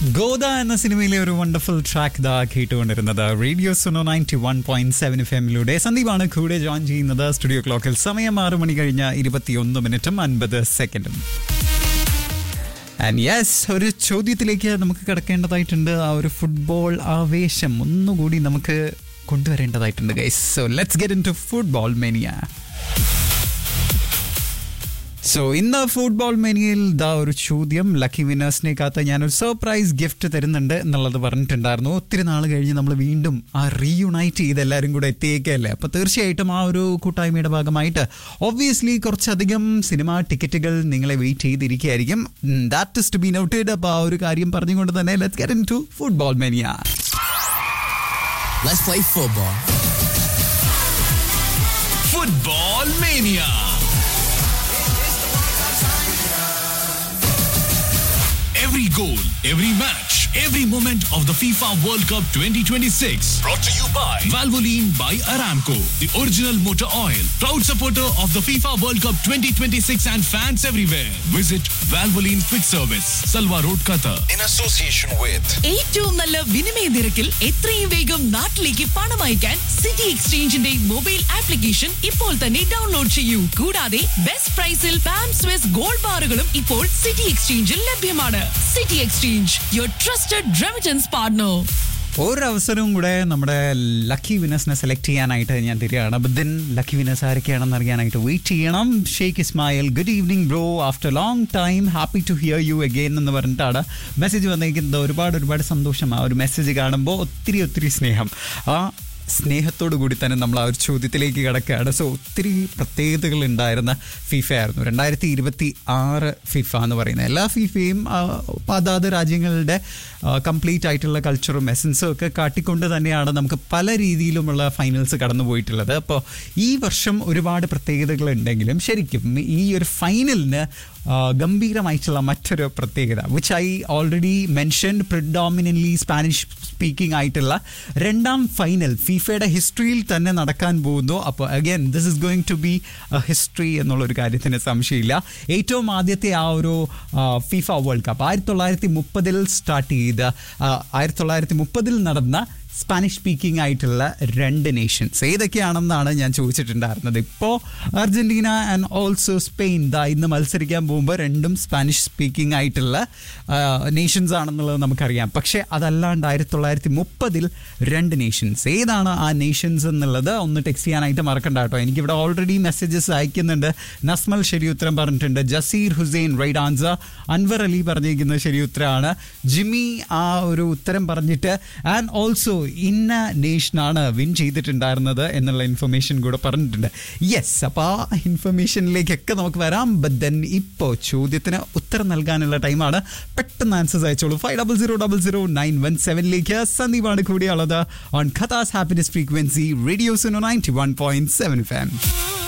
ഗോദ എന്ന സിനിമയിലെ ഒരു വണ്ടർഫുൾ ട്രാക്ക് ദാ കേട്ടുകൊണ്ടിരുന്നത് radio Suno ninety one point seven F എമ്മിലൂടെ സന്ദീപാണ് കൂടെ ജോയിൻ ചെയ്യുന്നത് സ്റ്റുഡിയോ ക്ലോക്കിൽ സമയം ആറ് മണി കഴിഞ്ഞ ഇരുപത്തിയൊന്ന് മിനിറ്റും അൻപത് സെക്കൻഡും ആൻഡ് യെസ് ഒരു ചോദ്യത്തിലേക്ക് നമുക്ക് കിടക്കേണ്ടതായിട്ടുണ്ട് ആ ഒരു ഫുട്ബോൾ ആവേശം ഒന്നുകൂടി നമുക്ക് കൊണ്ടുവരേണ്ടതായിട്ടുണ്ട് guys so let's get into football mania so ഇന്ന് ഫുട്ബോൾ മെനിയിൽ ദാ ഒരു ചോദ്യം ലക്കി വിന്നേഴ്സിനെ കാത്ത ഞാനൊരു സർപ്രൈസ് ഗിഫ്റ്റ് തരുന്നുണ്ട് എന്നുള്ളത് പറഞ്ഞിട്ടുണ്ടായിരുന്നു ഒത്തിരി നാൾ കഴിഞ്ഞ് നമ്മൾ വീണ്ടും ആ റീയുണൈറ്റ് ചെയ്ത് എല്ലാവരും കൂടെ എത്തിയേക്കല്ലേ അപ്പോൾ തീർച്ചയായിട്ടും ആ ഒരു കൂട്ടായ്മയുടെ ഭാഗമായിട്ട് ഒബ്വിയസ്ലി കുറച്ചധികം സിനിമ ടിക്കറ്റുകൾ നിങ്ങളെ വെയിറ്റ് ചെയ്തിരിക്കുകയായിരിക്കും that is to be noted അപ്പോൾ ആ ഒരു കാര്യം പറഞ്ഞുകൊണ്ട് തന്നെ let's get into football mania Let's play football. Football Mania. Every goal, every match, every moment of the FIFA World Cup 2026. Brought to you by Valvoline by Aramco, the original motor oil. Proud supporter of the FIFA World Cup 2026 and fans everywhere. Visit Valvoline Quick Service, Salwa Road, Qatar. in association with ഏറ്റവും നല്ല വിനിമയ നിരക്കിൽ എത്രയും വേഗം നാട്ടിലേക്ക് പണം അയക്കാൻ city എക്സ്ചേഞ്ചിന്റെ mobile application ഇപ്പോൾ തന്നെ ഡൗൺലോഡ് ചെയ്യൂ കൂടാതെ ബെസ്റ്റ് പ്രൈസിൽ പാം സ്വിസ് ഗോൾഡ് ബാറുകളും ഇപ്പോൾ സിറ്റി എക്സ്ചേഞ്ചിൽ ലഭ്യമാണ് city exchange your trusted remittance partner ഒരവസരവും കൂടെ നമ്മുടെ ലക്കി വിനേഴ്സിനെ സെലക്ട് ചെയ്യാനായിട്ട് ഞാൻ തരികയാണ് ബട്ട് ദെൻ ലക്കി വിനേഴ്സ് ആരൊക്കെയാണെന്ന് അറിയാനായിട്ട് വെയിറ്റ് ചെയ്യണം Sheikh Ismail good evening bro after long time happy to hear you again എന്ന് പറഞ്ഞിട്ടാണ് മെസ്സേജ് വന്നിരിക്കുന്നത് ഒരുപാട് ഒരുപാട് സന്തോഷം ആ ഒരു മെസ്സേജ് കാണുമ്പോൾ ഒത്തിരി ഒത്തിരി സ്നേഹം ആ സ്നേഹത്തോടു കൂടി തന്നെ നമ്മൾ ആ ഒരു ചോദ്യത്തിലേക്ക് കിടക്കുകയാണ് സോ ഒത്തിരി പ്രത്യേകതകൾ ഉണ്ടായിരുന്ന ഫിഫ ആയിരുന്നു രണ്ടായിരത്തി ഇരുപത്തി ആറ് ഫിഫ എന്ന് പറയുന്നത് എല്ലാ ഫിഫയും ആ, അതാത് രാജ്യങ്ങളുടെ കംപ്ലീറ്റ് ആയിട്ടുള്ള കൾച്ചറും എസൻസും ഒക്കെ കാട്ടിക്കൊണ്ട് തന്നെയാണ് നമുക്ക് പല രീതിയിലുമുള്ള ഫൈനൽസ് കടന്നു പോയിട്ടുള്ളത് അപ്പോൾ ഈ വർഷം ഒരുപാട് പ്രത്യേകതകൾ ഉണ്ടെങ്കിലും ശരിക്കും ഈ ഒരു ഫൈനലിന് ആ, ഗംഭീരമായിട്ടുള്ള മറ്റൊരു പ്രത്യേകത which I already mention predominantly Spanish speaking ആയിട്ടുള്ള രണ്ടാം ഫൈനൽ ഫിഫയുടെ ഹിസ്റ്ററിയിൽ തന്നെ നടക്കാൻ പോകുന്നു അപ്പോൾ again this is going to be history എന്നുള്ളൊരു കാര്യത്തിന് സംശയമില്ല ഏറ്റവും ആദ്യത്തെ ആ ഒരു ഫിഫ വേൾഡ് കപ്പ് ആയിരത്തി തൊള്ളായിരത്തി മുപ്പതിൽ സ്റ്റാർട്ട് ചെയ്ത ആ, ആയിരത്തി തൊള്ളായിരത്തി മുപ്പതിൽ നടന്ന സ്പാനിഷ് സ്പീക്കിംഗ് ആയിട്ടുള്ള രണ്ട് നേഷൻസ് ഏതൊക്കെയാണെന്നാണ് ഞാൻ ചോദിച്ചിട്ടുണ്ടായിരുന്നത് ഇപ്പോൾ അർജന്റീന ആൻഡ് ഓൾസോ സ്പെയിൻ ദാ ഇന്ന് മത്സരിക്കാൻ പോകുമ്പോൾ രണ്ടും സ്പാനിഷ് സ്പീക്കിംഗ് ആയിട്ടുള്ള നേഷൻസ് ആണെന്നുള്ളത് നമുക്കറിയാം പക്ഷേ അതല്ലാണ്ട് ആയിരത്തി തൊള്ളായിരത്തി മുപ്പതിൽ രണ്ട് നേഷൻസ് ഏതാണ് ആ നേഷൻസ് എന്നുള്ളത് ഒന്ന് ടെക്സ്റ്റ് ചെയ്യാനായിട്ട് മറക്കണ്ട കേട്ടോ എനിക്കിവിടെ ഓൾറെഡി മെസ്സേജസ് അയക്കുന്നുണ്ട് നസ്മൽ ശരി ഉത്തരം പറഞ്ഞിട്ടുണ്ട് ജസീർ ഹുസൈൻ റൈറ്റ് ആൻസർ അൻവർ അലി പറഞ്ഞിരിക്കുന്നത് ശരി ഉത്തരമാണ് ജിമ്മി ആ ഒരു ഉത്തരം പറഞ്ഞിട്ട് ആൻഡ് ഓൾസോ ഇന്ന നേഷനാണ് വിൻ ചെയ്തിട്ടുണ്ടായിരുന്നത് എന്നുള്ള ഇൻഫർമേഷൻ കൂടെ പറഞ്ഞിട്ടുണ്ട് യെസ് അപ്പോൾ ആ ഇൻഫർമേഷനിലേക്കൊക്കെ നമുക്ക് വരാം ബട്ട് ദെൻ ഇപ്പോൾ ചോദ്യത്തിന് ഉത്തരം നൽകാനുള്ള ടൈമാണ് പെട്ടെന്ന് ആൻസേഴ്സ് അയച്ചോളൂ five double zero double zero nine one സെവനിലേക്ക് സന്ദീപാണ് കൂടിയുള്ളത് ഓൺ ഖത്താസ് happiness frequency radio Suno ninety one point seven farm